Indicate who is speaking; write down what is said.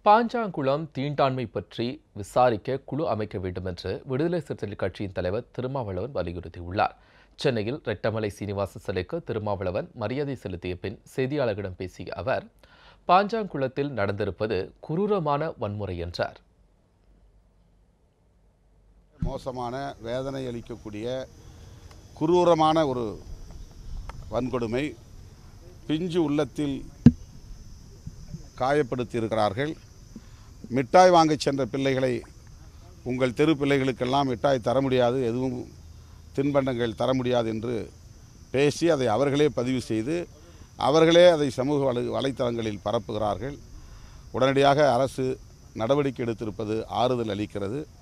Speaker 1: பாஞ்சாங்குளம் தீண்டாண்மை பற்றி விசாரிக்க குழு அமைக்க வேண்டும் என்று விடுதலை சிறுத்தைகள் கட்சியின் தலைவர் திருமாவளவன் வலியுறுத்தியுள்ளார் சென்னையில் ரெட்டமலை சீனிவாச சிலைக்கு திருமாவளவன் மரியாதை செலுத்திய பின் செய்தியாளர்களிடம் பேசிய அவர் பாஞ்சாங்குளத்தில் நடந்திருப்பது குரூரமான வன்முறை என்றார்
Speaker 2: மோசமான வேதனை அளிக்கக்கூடிய குரூரமான ஒரு வன்கொடுமை பிஞ்சு உள்ளத்தில் காயப்படுத்தி இருக்கிறார்கள் மிட்டாய் வாங்கச் சென்ற பிள்ளைகளை உங்கள் தெரு பிள்ளைகளுக்கெல்லாம் மிட்டாய் தர முடியாது எதுவும் தின்பண்டங்கள் தர முடியாது என்று பேசி அதை அவர்களே பதிவு செய்து அவர்களே அதை சமூக வலை வலைத்தளங்களில் பரப்புகிறார்கள் உடனடியாக அரசு நடவடிக்கை எடுத்திருப்பது ஆறுதல் அளிக்கிறது